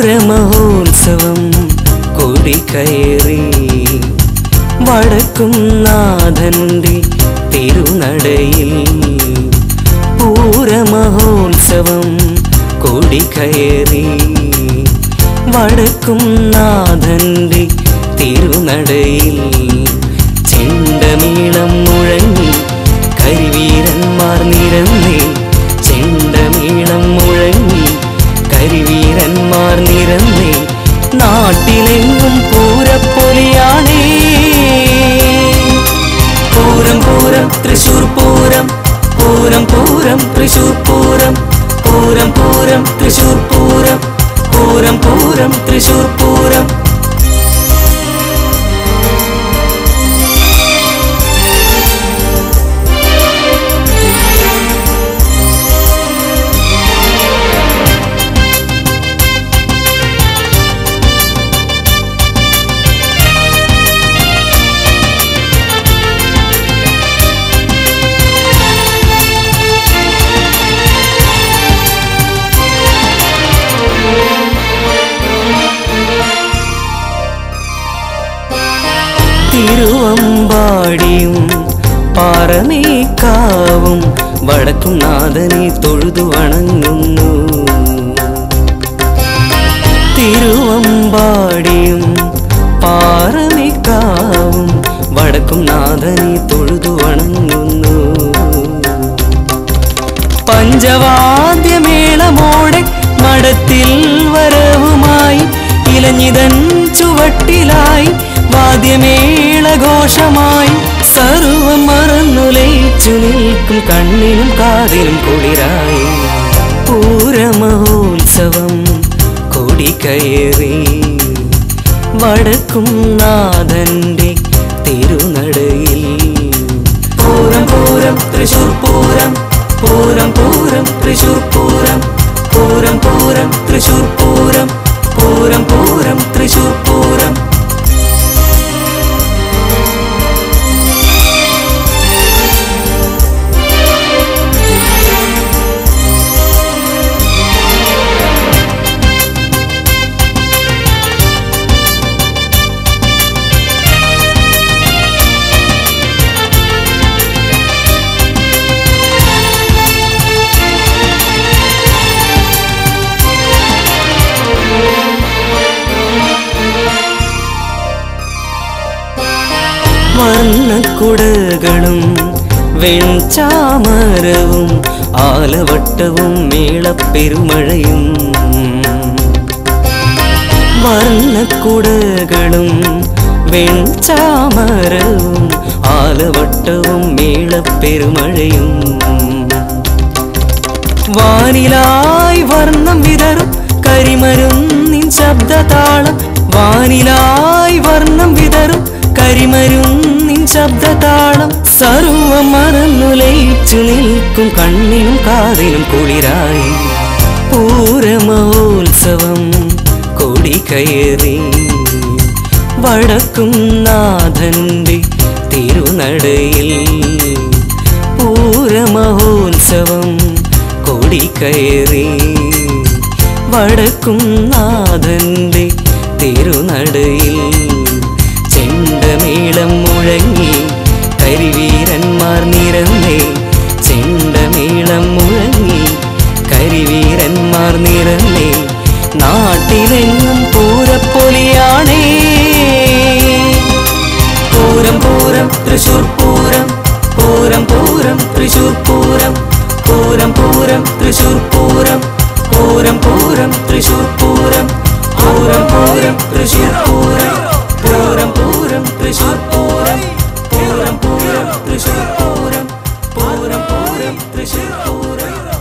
പൂരമഹോത്സവം കൊടികയറി വടക്കും നാഥന്റെ തിരുനടയിൽ പൂരമഹോത്സവം കൊടികയറി വടക്കും നാഥന്റെ തിരുനടയിൽ ചെണ്ടമീളം മുഴങ്ങി കരിവീരന്മാർ നിരന്നേ ചെണ്ടമീളം മുഴങ്ങി കരിവീരന്മാർ നിരന്നേ നാട്ടിലെങ്ങും പൂരപ്പൊലിയാണേ പൂരം പൂരം തൃശൂർ പൂരം പൂരം പൂരം തൃശൂർ പൂരം പൂരം പൂരം തൃശൂർ പൂരം പൂരം പൂരം തൃശൂർ പൂരം തിരുവമ്പാടിയും പാറമേക്കാവും വടക്കും നാഥനെ തൊഴുതു വണങ്ങുന്നു തിരുവമ്പാടിയും പാറമേക്കാവും വടക്കും നാഥനെ തൊഴുതു വണങ്ങുന്നു പഞ്ചവാദ്യമേളമോടെ മടത്തിൽ വരവുമായി ഇലഞ്ഞിതൻ ചുവട്ടിലായി വാദ്യമേളഘോഷമായി സർവം മറന്നു ലയിച്ചു നിൽക്കും കണ്ണിനും കാതിനും കുളിരായി പൂരമഹോത്സവം കൊടികയറി വടക്കും നാഥന്റെ തിരുനടയിൽ പൂരം പൂരം തൃശൂർ പൂരം പൂരം പൂരം തൃശൂർ പൂരം പൂരം പൂരം തൃശൂർ പൂരം പൂരം പൂരം തൃശൂർ പൂരം വർണ്ണക്കുടകളും വെൺചാമരവും ആലവട്ടവും മേളപ്പെരുമഴയും വർണ്ണക്കുടകളും വെൺചാമരവും ആലവട്ടവും മേളപ്പെരുമഴയും വാനിലായി വർണ്ണം വിതറും കരിമരും നിൻ ശബ്ദതാളം വാനിലായി വർണ്ണം വിതറും കരിമരും നിൻ ശബ്ദതാളം സർവം മറന്നു ലയിച്ചു നിൽക്കും കണ്ണിനും കാതിനും കുളിരായി പൂരമഹോത്സവം കൊടികയറി വടക്കും നാഥന്റെ തിരുനടയിൽ പൂരമഹോത്സവം കൊടികയറി വടക്കും നാഥന്റെ തിരുനടയിൽ ചെണ്ടമേളം മുഴങ്ങി കരിവീരന്മാർ നിരന്നേ ചെണ്ടമേളം മുഴങ്ങി കരിവീരന്മാർ നിരന്നേ നാട്ടിലെങ്ങും പൂരപ്പൊലിയാണേ പൂരം പൂരം തൃശൂർ പൂരം പൂരം പൂരം തൃശൂർ പൂരം പൂരം പൂരം തൃശൂർ പൂരം പൂരം പൂരം തൃശൂർ പൂരം പൂരം പൂരം തൃശൂർ പൂരം പൂരം പൂരം തൃശൂർ പൂരം പൂരം പൂരം തൃശൂർ പൂരം പൂരം പൂരം തൃശൂർ പൂരം